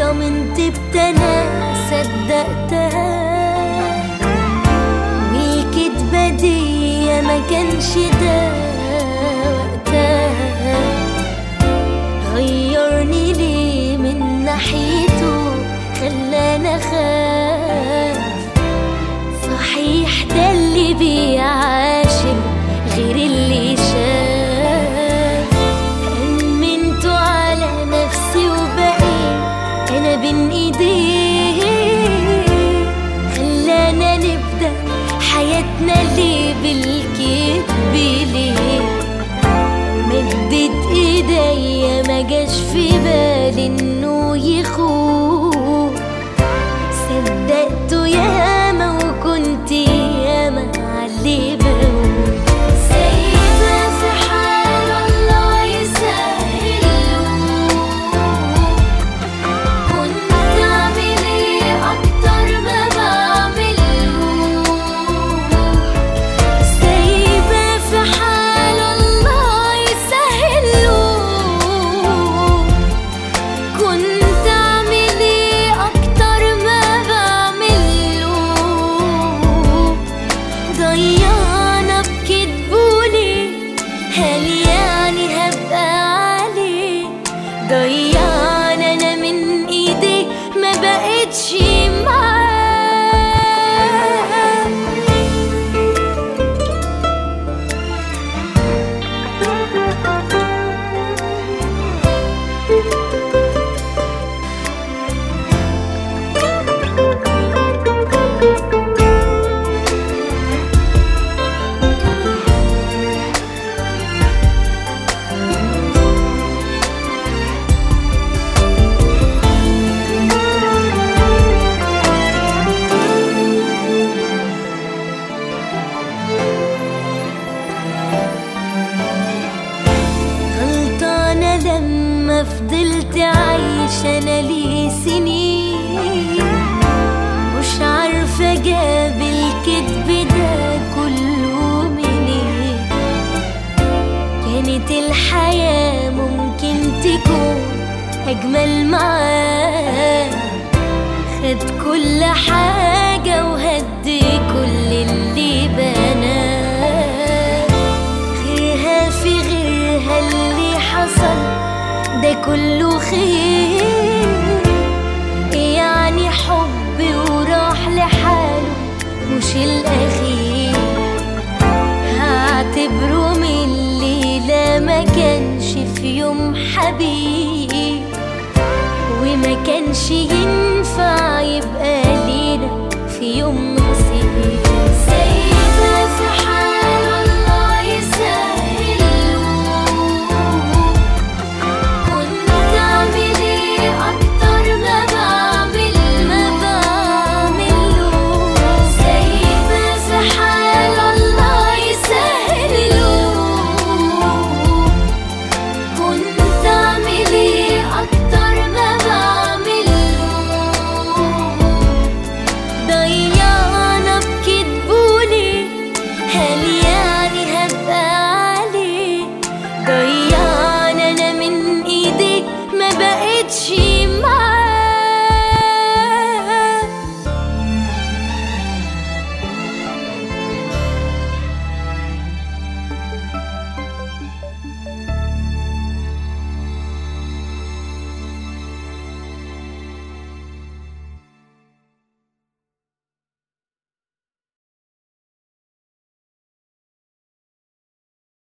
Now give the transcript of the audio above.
طمنت بتنا صدقتها والكدبة دي ما كانش ده وقتها غيرني ليه من ناحيته خلاني اخاف صحيح ده اللي بيعاشر غير اللي شاف أمنت على نفسي وبقيت أنا بين إيديه خلانا نبدأ حياتنا ليه بالكذب ليه مدت ايديا ما جاش في بالي انه يخون صدقته ياما وكنت ياما علي بقول سايبة في حال الله يسهله كنت اعمل ايه اكتر ما بعمله سايبة في حال الله يسهله كنت اعمل ايه اكتر ما بعمله ضيعنا بكدبولي هل يعني هبقى عليه ضيعنا انا من ايدي ما بقتش معاه غلطانة لما فضلت عايشة أنا لي سنين مش عارفة جاب الكذب ده كله منين كانت الحياة ممكن تكون أجمل معاه خد كل حاجة وهدي كل اللي بناه غيرها في غيرها اللي حصل ده كله خير يعني حب وراح لحاله مش الأخير هعتبره من الليلة ما كانش في يوم حبيب وما كانش ينفع يبقى لينا في يوم نصيب